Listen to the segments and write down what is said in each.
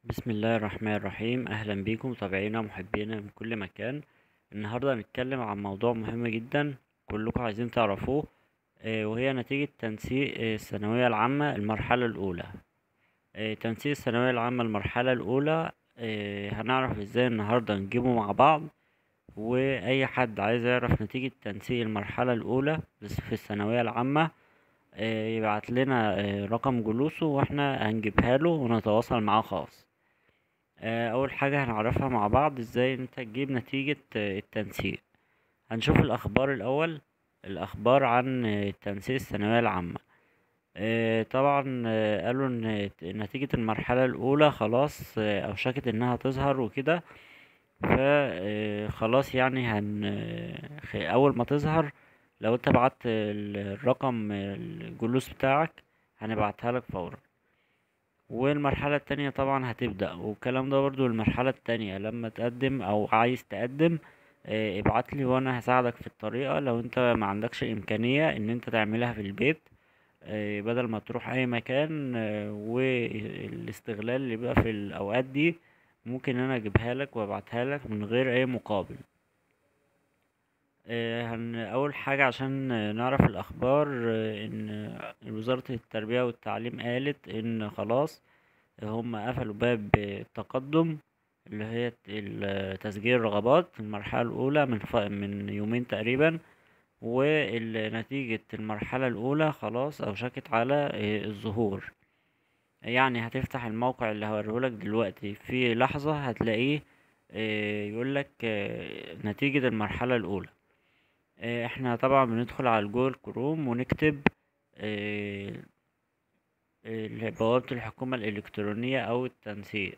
بسم الله الرحمن الرحيم اهلا بيكم متابعينا ومحبينا من كل مكان النهارده هنتكلم عن موضوع مهم جدا كلكم عايزين تعرفوه آه، وهي نتيجة تنسيق آه، الثانوية العامة المرحلة الأولى آه، تنسيق الثانوية العامة المرحلة الأولى آه، هنعرف ازاي النهاردة نجيبه مع بعض وأي حد عايز يعرف نتيجة تنسيق المرحلة الأولى بس في الثانوية العامة آه، يبعت لنا آه، رقم جلوسه واحنا هنجيبها له ونتواصل معاه خاص آه، اول حاجة هنعرفها مع بعض ازاي انت تجيب نتيجة آه، التنسيق هنشوف الاخبار الاول الاخبار عن آه، تنسيق الثانوية العامة آه، طبعا آه، قالوا ان ت- نتيجة المرحلة الاولى خلاص آه، اوشكت انها تظهر وكده فخلاص يعني هن آه، خ- اول ما تظهر لو انت بعت ال- الرقم آه، الجلوس بتاعك هنبعتها لك فورا والمرحلة التانية طبعا هتبدأ والكلام ده برضو المرحلة التانية لما تقدم أو عايز تقدم آه، ابعتلي وأنا هساعدك في الطريقة لو انت ما عندكش إمكانية إن انت تعملها في البيت آه، بدل ما تروح أي مكان آه، والاستغلال اللي بيبقى في الأوقات دي ممكن أنا أجيبها لك وأبعتها لك من غير أي مقابل آه، هن أول حاجة عشان آه، نعرف الأخبار آه، إن آه، وزارة التربية والتعليم قالت إن خلاص هم قفلوا باب التقدم اللي هي ال- تسجيل الرغبات في المرحلة الأولى من ف... من يومين تقريبا ونتيجة المرحلة الأولى خلاص أوشكت على آه، الظهور يعني هتفتح الموقع اللي هوريهولك دلوقتي في لحظة هتلاقيه آه، يقولك آه، نتيجة المرحلة الأولى آه، احنا طبعا بندخل على جوجل كروم ونكتب آه، آه، بوابة الحكومة الإلكترونية أو التنسيق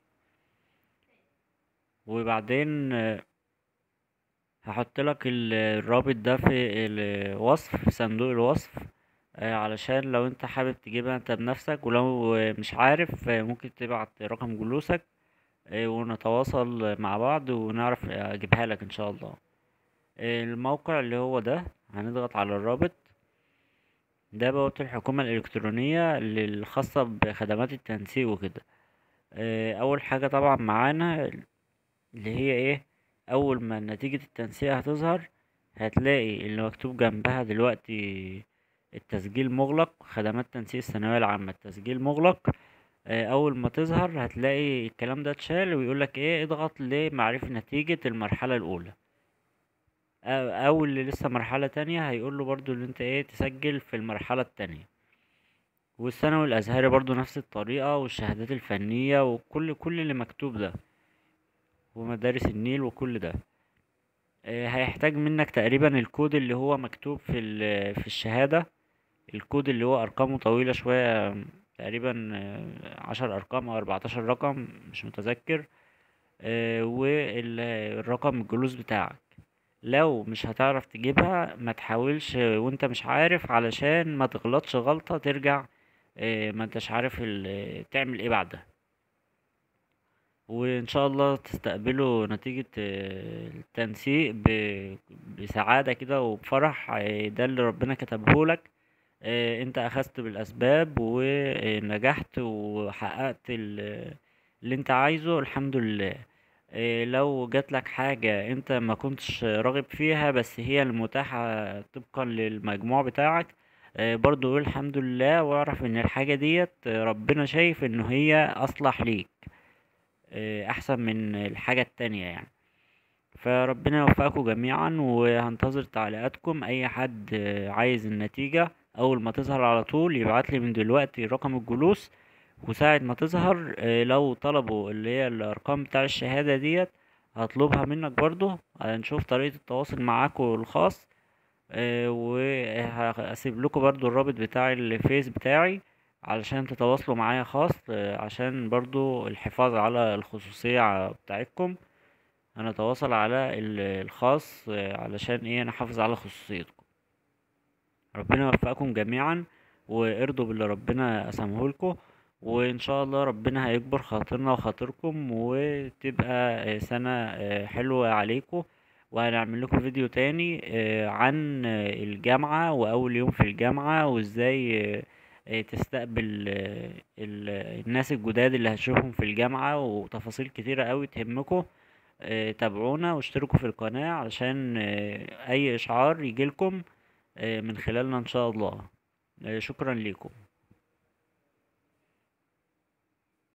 وبعدين آه، هحط لك ال- الرابط ده في الوصف في صندوق الوصف آه، علشان لو انت حابب تجيبها انت بنفسك ولو آه، مش عارف آه، ممكن تبعت رقم جلوسك آه، ونتواصل مع بعض ونعرف آه، اجيبها لك ان شاء الله آه، الموقع اللي هو ده هنضغط على الرابط ده بوابة الحكومة الإلكترونية الخاصة بخدمات التنسيق وكده آه، أول حاجة طبعا معانا اللي هي ايه اول ما نتيجة التنسيق هتظهر هتلاقي اللي مكتوب جنبها دلوقتي التسجيل مغلق خدمات تنسيق الثانوية العامة التسجيل مغلق آه، اول ما تظهر هتلاقي الكلام ده اتشال ويقولك ايه اضغط لمعرفة نتيجة المرحلة الاولى او أو اللي لسه مرحلة تانية هيقوله برضو اللي انت ايه تسجل في المرحلة التانية والثانوي الازهري برضو نفس الطريقة والشهادات الفنية وكل كل اللي مكتوب ده ومدارس النيل وكل ده آه، هيحتاج منك تقريبا الكود اللي هو مكتوب في ال- في الشهادة الكود اللي هو أرقامه طويلة شوية تقريبا آه، عشر أرقام أو أربعتاشر رقم مش متذكر والرقم الجلوس بتاعك لو مش هتعرف تجيبها ما تحاولش وانت مش عارف علشان ما تغلطش غلطة ترجع آه، ما انتش عارف ال- تعمل ايه بعدها وان شاء الله تستقبلوا نتيجة آه، التنسيق ب- بسعادة كده وبفرح آه، ده اللي ربنا كتبه لك آه، انت اخذت بالاسباب ونجحت وحققت ال- اللي انت عايزه الحمد لله آه، لو جات لك حاجة انت ما كنتش راغب فيها بس هي المتاحة طبقا للمجموع بتاعك آه، برضو قول الحمد لله واعرف ان الحاجة ديت آه، ربنا شايف ان هي اصلح ليك آه، احسن من الحاجة التانية يعني فربنا يوفقكم جميعا وهنتظر تعليقاتكم اي حد آه، عايز النتيجة اول ما تظهر على طول يبعتلي من دلوقتي رقم الجلوس وساعة ما تظهر آه، لو طلبوا اللي هي الارقام بتاع الشهادة ديت هطلبها منك برضو هنشوف طريقة التواصل معاكم الخاص آه، وهسيب لكم برضو الرابط بتاع الفيس بتاعي علشان تتواصلوا معايا خاص آه، عشان برضو الحفاظ على الخصوصية ع- بتاعتكم هنتواصل على ال- الخاص آه، علشان ايه نحافظ على خصوصيتكم ربنا يوفقكم جميعا وارضوا باللي ربنا قسمهولكم وان شاء الله ربنا هيكبر خاطرنا وخاطركم وتبقى آه، سنة آه، حلوة عليكم وهنعمل لكم فيديو تاني آه، عن آه، الجامعة واول يوم في الجامعة وازاي آه، آه، تستقبل آه، ال- الناس الجداد اللي هتشوفهم في الجامعة وتفاصيل كتيرة أوي تهمكم آه، تابعونا واشتركوا في القناة علشان آه، أي إشعار يجيلكم آه، من خلالنا إن شاء الله آه، شكرا ليكم